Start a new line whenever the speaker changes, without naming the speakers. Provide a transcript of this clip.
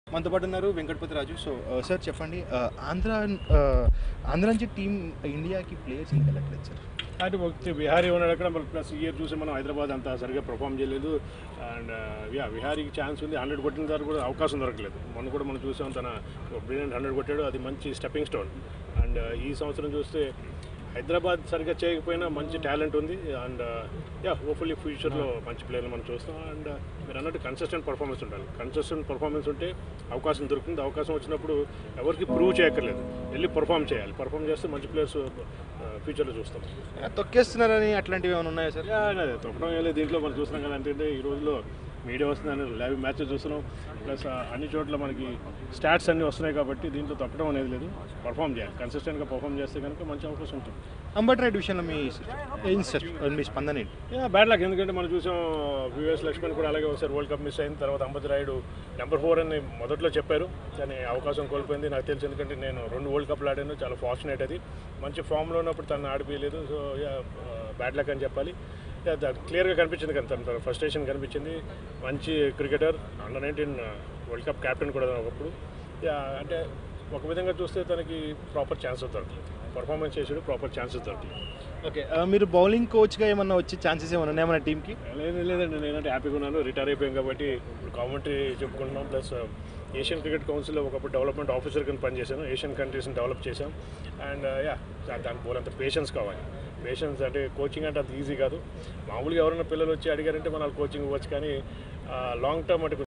మనతో పాటు ఉన్నారు వెంకటపతి రాజు సో సార్ చెప్పండి ఆ, ఆంధ్ర ఆ, ఆంధ్ర నుంచి టీం ఇండియాకి ప్లేయర్స్ ఎందుకు వెళ్ళట్లేదు సార్
అంటే ఒక విహారీ ఉన్నాడు అక్కడ మరి ప్లస్ ఇయర్ చూసి మనం హైదరాబాద్ అంత సరిగ్గా పర్ఫామ్ చేయలేదు అండ్ యా విహారీకి ఛాన్స్ ఉంది హండ్రెడ్ కొట్టిన తర్వాత కూడా అవకాశం దొరకలేదు మొన్న కూడా మనం చూసాం తన బ్రిలియంట్ హండ్రెడ్ కొట్టాడు అది మంచి స్టెప్పింగ్ స్టోన్ అండ్ ఈ సంవత్సరం చూస్తే హైదరాబాద్ సరిగ్గా చేయకపోయినా మంచి టాలెంట్ ఉంది అండ్ యా హోప్ఫుల్లీ ఫ్యూచర్లో మంచి ప్లేయర్లు మనం చూస్తాం అండ్ మీరు అన్నట్టు కన్సిస్టెంట్ పర్ఫార్మెన్స్ ఉండాలి కన్సిస్టెంట్ పర్ఫార్మెన్స్ ఉంటే అవకాశం దొరుకుతుంది అవకాశం వచ్చినప్పుడు ఎవరికి ప్రూవ్ చేయక్కర్లేదు వెళ్ళి పర్ఫామ్ చేయాలి పర్ఫామ్ చేస్తే మంచి ప్లేయర్స్ ఫ్యూచర్లో చూస్తాం
తొక్కేస్తున్నారని అట్లాంటివి ఏమైనా ఉన్నాయా సార్
యా, అదే తొక్కడం ఏలేదు దీంట్లో మనం చూస్తున్నాం కదా అంటే ఈ రోజులో మీడియా వస్తుందని లైవ్ మ్యాచ్ చూస్తున్నాం ప్లస్ అన్ని చోట్ల మనకి స్టాట్స్ అన్నీ వస్తున్నాయి కాబట్టి దీంట్లో తప్పడం అనేది లేదు పర్ఫామ్ చేయాలి కన్సిస్టెంట్గా పర్ఫామ్ చేస్తే కనుక మంచి అవకాశం ఉంటుంది
అంబట్ రైడ్ విషయంలో మీ ఏం సార్ మీ స్పందన ఏంటి
యా బ్యాడ్ లక్ ఎందుకంటే మనం చూసాం వివిఎస్ లక్ష్మణ్ కూడా అలాగే ఒకసారి వరల్డ్ కప్ మిస్ అయింది తర్వాత అంబతి రాయుడు నెంబర్ ఫోర్ అని మొదట్లో చెప్పారు కానీ అవకాశం కోల్పోయింది నాకు తెలిసి ఎందుకంటే నేను రెండు వరల్డ్ కప్లు ఆడాను చాలా ఫార్చునేట్ అది మంచి ఫామ్లో ఉన్నప్పుడు తను ఆడిపోయలేదు సో యా బ్యాడ్ లక్ అని చెప్పాలి యా క్లియర్గా కనిపించింది కదా తన ఫ్రస్ట్రేషన్ కనిపించింది మంచి cricketer under nineteen world cup captain కూడా ఒకప్పుడు యా అంటే ఒక విధంగా చూస్తే తనకి ప్రాపర్ ఛాన్సెస్ దొరకలేదు పర్ఫార్మెన్స్ చేసాడు ప్రాపర్ ఛాన్సెస్ దొరకలేదు
ఓకే మీరు బౌలింగ్ కోచ్గా ఏమన్నా వచ్చే ఛాన్సెస్ ఏమైనా ఉన్నాయా మన టీంకి
లేదు లేదండి నేనంటే హ్యాపీగా ఉన్నాను రిటైర్ అయిపోయాం కాబట్టి ఇప్పుడు కామెంటరీ చెప్పుకుంటున్నాం ప్లస్ ఏషియన్ క్రికెట్ కౌన్సిల్లో ఒకప్పుడు డెవలప్మెంట్ ఆఫీసర్ కింద పనిచేశాను ఏషియన్ కంట్రీస్ని డెవలప్ చేశాం అండ్ యా దానికి పోలంత పేషెన్స్ కావాలి పేషెన్స్ అంటే కోచింగ్ అంటే అంత ఈజీ కాదు మామూలుగా ఎవరైనా పిల్లలు వచ్చి అడిగారంటే మన కోచింగ్ ఇవ్వచ్చు కానీ లాంగ్ టర్మ్ అంటే